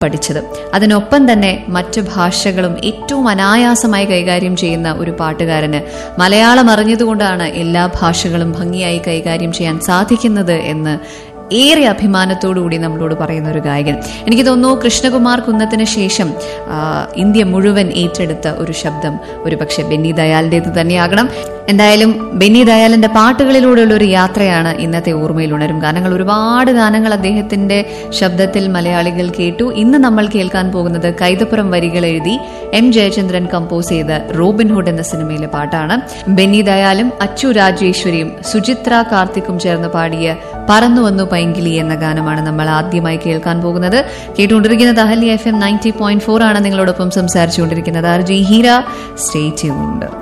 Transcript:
പഠിച്ചത് അതിനൊപ്പം തന്നെ മറ്റു ഭാഷകളും ഏറ്റവും അനായാസമായി കൈകാര്യം ചെയ്യുന്ന ഒരു പാട്ടുകാരന് മലയാളം അറിഞ്ഞതുകൊണ്ടാണ് എല്ലാ ഭാഷകളും ഭംഗിയായി കൈകാര്യം ചെയ്യാൻ സാധിക്കുന്നത് എന്ന് ഏറെ അഭിമാനത്തോടുകൂടി നമ്മളോട് പറയുന്ന ഒരു ഗായകൻ എനിക്ക് തോന്നുന്നു കൃഷ്ണകുമാർ കുന്നത്തിന് ശേഷം ആ, ഇന്ത്യ മുഴുവൻ ഏറ്റെടുത്ത ഒരു ശബ്ദം ഒരു പക്ഷെ ബെന്നി ദയാലിൻ്റെത് തന്നെയാകണം എന്തായാലും ബെന്നി ദയാലിന്റെ പാട്ടുകളിലൂടെയുള്ള ഒരു യാത്രയാണ് ഇന്നത്തെ ഓർമ്മയിൽ ഉണരും ഗാനങ്ങൾ ഒരുപാട് ഗാനങ്ങൾ അദ്ദേഹത്തിന്റെ ശബ്ദത്തിൽ മലയാളികൾ കേട്ടു ഇന്ന് നമ്മൾ കേൾക്കാൻ പോകുന്നത് കൈതപ്പുറം വരികൾ എഴുതി എം ജയചന്ദ്രൻ കമ്പോസ് ചെയ്ത റോബിൻഹുഡ് എന്ന സിനിമയിലെ പാട്ടാണ് ബെന്നി ദയാലും അച്ചു രാജേശ്വരിയും സുചിത്ര കാർത്തിക്കും ചേർന്ന് പാടിയ പറന്നു വന്നു പൈങ്കിളി എന്ന ഗാനമാണ് നമ്മൾ ആദ്യമായി കേൾക്കാൻ പോകുന്നത് കേട്ടുകൊണ്ടിരിക്കുന്നത് Ahalya FM ninety point four ഫോർ ആണ് നിങ്ങളോടൊപ്പം സംസാരിച്ചുകൊണ്ടിരിക്കുന്നത് R G Heera stay tuned